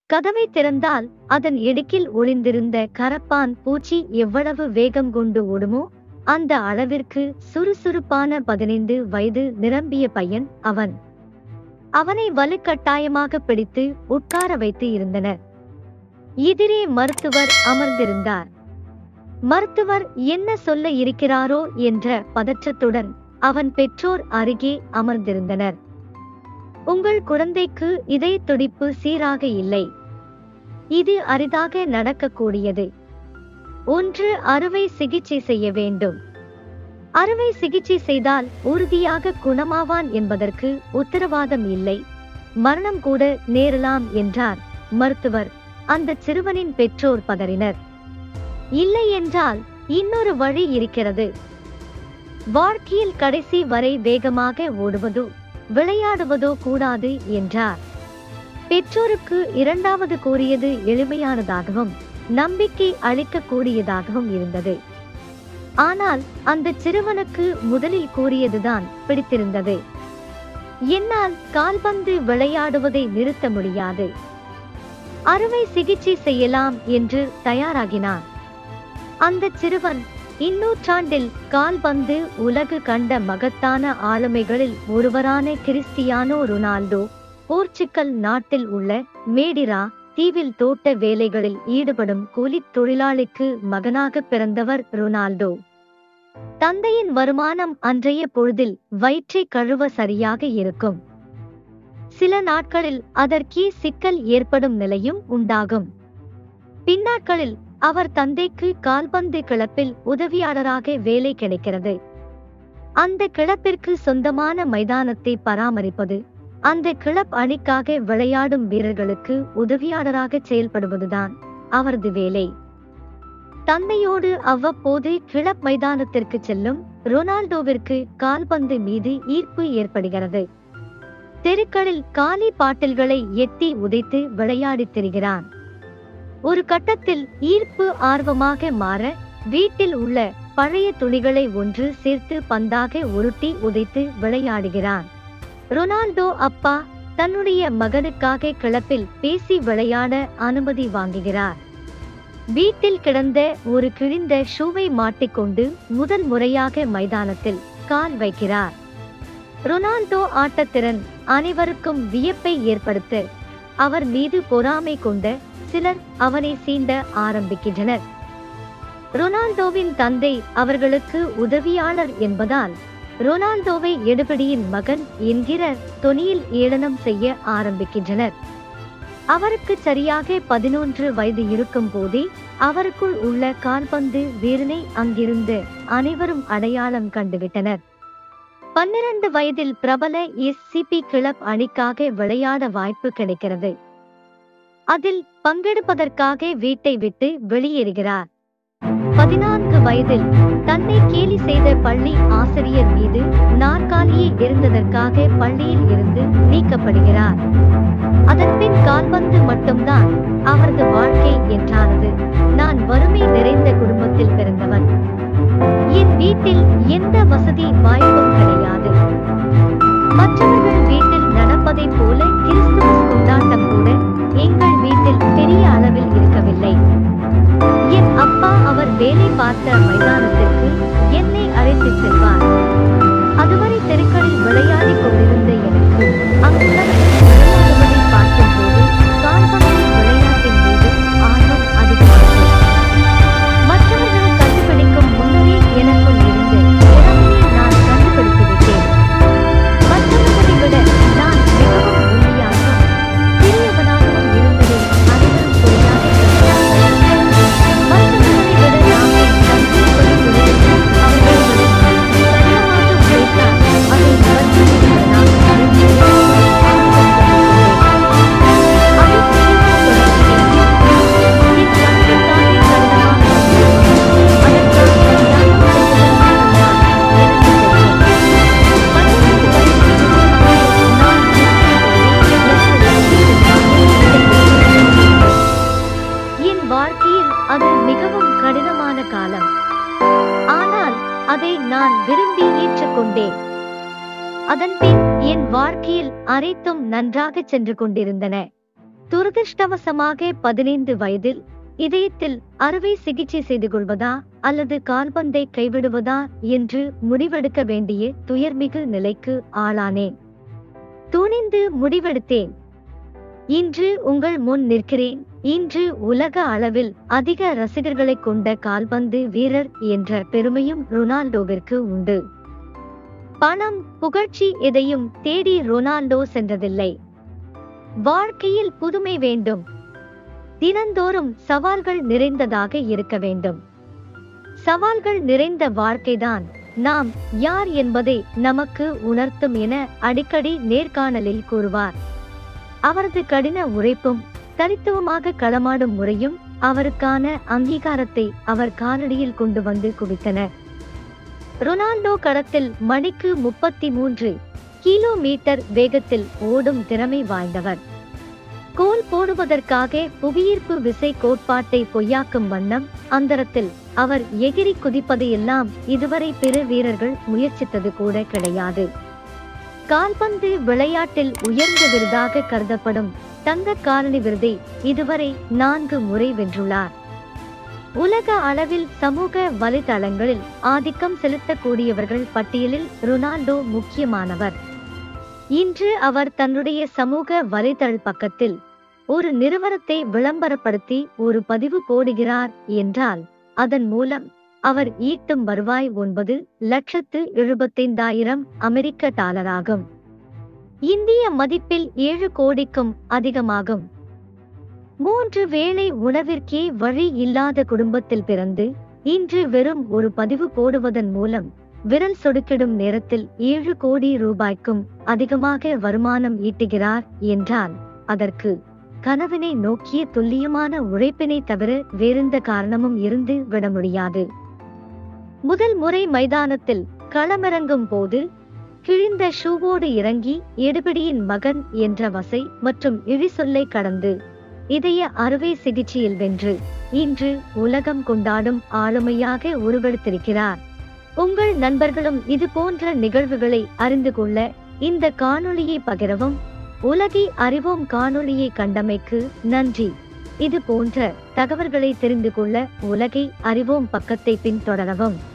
கதவை திறந்தால் அதன் இடுக்கில் ஒளிந்திருந்த கரப்பான் பூச்சி எவ்வளவு வேகம் கொண்டு ஓடுமோ அந்த அளவிற்கு சுறுசுறுப்பான பதினைந்து வயது நிரம்பிய பையன் அவன் அவனை வலுக்கட்டாயமாக பிடித்து உட்கார வைத்து இருந்தனர் எதிரே மருத்துவர் அமர்ந்திருந்தார் மருத்துவர் என்ன சொல்ல இருக்கிறாரோ என்ற பதற்றத்துடன் அவன் பெற்றோர் அருகே அமர்ந்திருந்தனர் உங்கள் குழந்தைக்கு இதய துடிப்பு சீராக இல்லை இது அரிதாக நடக்கக்கூடியது ஒன்று அறுவை சிகிச்சை செய்ய வேண்டும் அறுவை சிகிச்சை செய்தால் உறுதியாக குணமாவான் என்பதற்கு உத்தரவாதம் இல்லை மரணம் கூட நேரலாம் என்றார் மருத்துவர் அந்த சிறுவனின் பெற்றோர் பதறினர் இல்லை என்றால் இன்னொரு வழி இருக்கிறது வாழ்க்கையில் கடைசி வரை வேகமாக ஓடுவதோ விளையாடுவதோ கூடாது என்றார் பெற்றோருக்கு இரண்டாவது கூறியது எளிமையானதாகவும் நம்பிக்கை அளிக்கக்கூடியதாகவும் இருந்தது ஆனால் அந்த சிறுவனுக்கு முதலில் கூறியதுதான் பிடித்திருந்தது என்னால் கால்பந்து விளையாடுவதை நிறுத்த முடியாது அறுவை சிகிச்சை செய்யலாம் என்று தயாராகினான் அந்த சிறுவன் இந்நூற்றாண்டில் கால்பந்து உலகு கண்ட மகத்தான ஆளுமைகளில் ஒருவரான கிறிஸ்டியானோ ரொனால்டோ போர்ச்சுக்கல் நாட்டில் உள்ள மேடிரா தீவில் தோட்ட வேலைகளில் ஈடுபடும் கூலித் தொழிலாளிக்கு மகனாக பிறந்தவர் ரொனால்டோ தந்தையின் வருமானம் அன்றைய பொழுதில் வயிற்றை கழுவ சரியாக இருக்கும் சில நாட்களில் அதற்கே சிக்கல் ஏற்படும் நிலையும் உண்டாகும் பின்னாட்களில் அவர் தந்தைக்கு கால்பந்து கிளப்பில் உதவியாளராக வேலை கிடைக்கிறது அந்த கிளப்பிற்கு சொந்தமான மைதானத்தை பராமரிப்பது அந்த கிளப் அணிக்காக விளையாடும் வீரர்களுக்கு உதவியாளராக செயல்படுவதுதான் அவரது வேலை தந்தையோடு அவ்வப்போது கிளப் மைதானத்திற்கு செல்லும் ரொனால்டோவிற்கு கால்பந்து மீது ஈர்ப்பு ஏற்படுகிறது தெருக்களில் காலி பாட்டில்களை எட்டி உதைத்து விளையாடித் திரிகிறான் ஒரு கட்டத்தில் ஈர்ப்பு ஆர்வமாக மாற வீட்டில் உள்ள பழைய துணிகளை ஒன்று சேர்த்து பந்தாக உருட்டி உதைத்து விளையாடுகிறான் ரொனால்டோ அப்பா தன்னுடைய மகனுக்காக கிளப்பில் பேசி விளையாட அனுமதி வாங்குகிறார் வீட்டில் கிடந்த ஒரு கிழிந்த ஷூவை மாட்டிக்கொண்டு முதல் முறையாக மைதானத்தில் கால் வைக்கிறார் ரொனால்டோ ஆட்டத்திறன் அனைவருக்கும் வியப்பை ஏற்படுத்த அவர் மீது பொறாமை கொண்ட சிலர் அவனை சீண்ட ஆரம்பிக்கின்றனர் ரொனால்டோவின் தந்தை அவர்களுக்கு உதவியாளர் என்பதால் ரொனால்டோவை எடுபடியின் மகன் என்கிற தொனியில் ஏளனம் செய்ய ஆரம்பிக்கின்றனர் அவருக்கு சரியாக பதினொன்று வயது இருக்கும் போதே அவருக்குள் உள்ள கால்பந்து வீரனை அங்கிருந்து அனைவரும் அடையாளம் கண்டுவிட்டனர் பன்னிரண்டு வயதில் பிரபல எஸ்சிபி கிளப் அணிக்காக விளையாட வாய்ப்பு கிடைக்கிறது அதில் பங்கெடுப்பதற்காக வீட்டை விட்டு வெளியேறுகிறார் பதினான்கு வயதில் தன்னை கேலி செய்த பள்ளி ஆசிரியர் மீது நாற்காலியை இருந்ததற்காக பள்ளியில் இருந்து நீக்கப்படுகிறார் அதன்பின் கால்பந்து மட்டும்தான் அவரது வாழ்க்கை என்றானது நான் வறுமை நிறைந்த குடும்பத்தில் பிறந்தவன் என் வீட்டில் எந்த வசதி வாய்ப்பும் கிடையாது மற்றவர்கள் வீட்டில் நடப்பதைப் போல கிறிஸ்துமஸ் கொண்டாட்டம் கூட எங்கள் வீட்டில் பெரிய அளவில் இருக்கவில்லை என் அப்பா அவர் வேலை பார்த்த மைதானத்திற்கு என்னை அழைத்துச் செல்வார் அதுவரை தெருக்களில் விளையாடிக் கொண்டிருந்த எனக்கு அங்குள்ள விளையாடுவதை பார்க்கும்போது கால்பந்து விளையாட்டின் மீது ஆர்வம் அதிகமாகும் மற்றவர்கள் கண்டுபிடிக்கும் முன்னரே எனக்குள் இருந்த திறமையை நான் கண்டுபிடித்து விட்டேன் மற்றவர்களை விட நான் மிகவும் ஒல்லியாகவும் சிறியவனாகவும் இருந்ததை அனைவரும் பொய்யாக கண்டார்கள் மற்றவர்களை விட நாமே நம்பிக்கைப்படி உழைத்து அவர்களை கடினமாக உழைத்தால் அதை நடத்துவதற்கு நான் அறிந்தேன். என் வாழ்க்கையில் அது மிகவும் கடினமான காலம் ஆனால் அதை நான் விரும்பி ஏற்றுக்கொண்டேன் அதன்பின் என் வாழ்க்கையில் அனைத்தும் நன்றாக சென்று கொண்டிருந்தன துரதிர்ஷ்டவசமாக பதினைந்து வயதில் இதயத்தில் அறுவை சிகிச்சை செய்து கொள்வதா அல்லது கால்பந்தை கைவிடுவதா என்று முடிவெடுக்க வேண்டிய துயர்மிகு நிலைக்கு ஆளானேன் துணிந்து முடிவெடுத்தேன் இன்று உங்கள் முன் நிற்கிறேன் இன்று உலக அளவில் அதிக ரசிகர்களை கொண்ட கால்பந்து வீரர் என்ற பெருமையும் ரொனால்டோவிற்கு உண்டு பணம் புகழ்ச்சி எதையும் தேடி ரொனால்டோ சென்றதில்லை வாழ்க்கையில் புதுமை வேண்டும் தினந்தோறும் சவால்கள் நிறைந்ததாக இருக்க வேண்டும் சவால்கள் நிறைந்த வாழ்க்கைதான் நாம் யார் என்பதை நமக்கு உணர்த்தும் என அடிக்கடி நேர்காணலில் கூறுவார் அவரது கடின உழைப்பும் தனித்துவமாக களமாடும் முறையும் அவருக்கான அங்கீகாரத்தை அவர் காலடியில் கொண்டு வந்து குவித்தன ரொனால்டோ களத்தில் மணிக்கு முப்பத்தி மூன்று கிலோமீட்டர் வேகத்தில் ஓடும் திறமை வாய்ந்தவர் கோல் போடுவதற்காக புவியீர்ப்பு விசை கோட்பாட்டை பொய்யாக்கும் வண்ணம் அந்தரத்தில் அவர் எகிரி குதிப்பதையெல்லாம் இதுவரை பிற வீரர்கள் முயற்சித்தது கூட கிடையாது கால்பந்து விளையாட்டில் உயர்ந்த விருதாக கருதப்படும் தங்க காலனி விருதை இதுவரை நான்கு முறை வென்றுள்ளார் உலக அளவில் சமூக வலைதளங்களில் ஆதிக்கம் செலுத்தக்கூடியவர்கள் பட்டியலில் ரொனால்டோ முக்கியமானவர் இன்று அவர் தன்னுடைய சமூக வலைதள பக்கத்தில் ஒரு நிறுவனத்தை விளம்பரப்படுத்தி ஒரு பதிவு போடுகிறார் என்றால் அதன் மூலம் அவர் ஈட்டும் வருவாய் ஒன்பது லட்சத்து எழுபத்தைந்தாயிரம் அமெரிக்க டாலராகும் இந்திய மதிப்பில் ஏழு கோடிக்கும் அதிகமாகும் மூன்று வேளை உணவிற்கே வழி இல்லாத குடும்பத்தில் பிறந்து இன்று வெறும் ஒரு பதிவு போடுவதன் மூலம் விரல் சொடுக்கிடும் நேரத்தில் ஏழு கோடி ரூபாய்க்கும் அதிகமாக வருமானம் ஈட்டுகிறார் என்றால் அதற்கு கனவினை நோக்கிய துல்லியமான உழைப்பினை தவிர வேறெந்த காரணமும் இருந்து விட முடியாது முதல் முறை மைதானத்தில் களமிறங்கும் போது கிழிந்த ஷூவோடு இறங்கி எடுபிடியின் மகன் என்ற வசை மற்றும் இழிசொல்லை கடந்து இதய அறுவை சிகிச்சையில் வென்று இன்று உலகம் கொண்டாடும் ஆளுமையாக உருவெடுத்திருக்கிறார் உங்கள் நண்பர்களும் இது போன்ற நிகழ்வுகளை அறிந்து கொள்ள இந்த காணொளியை பகிரவும் உலகை அறிவோம் காணொளியை கண்டமைக்கு நன்றி இது போன்ற தகவல்களை தெரிந்து கொள்ள உலகை அறிவோம் பக்கத்தை பின்தொடரவும்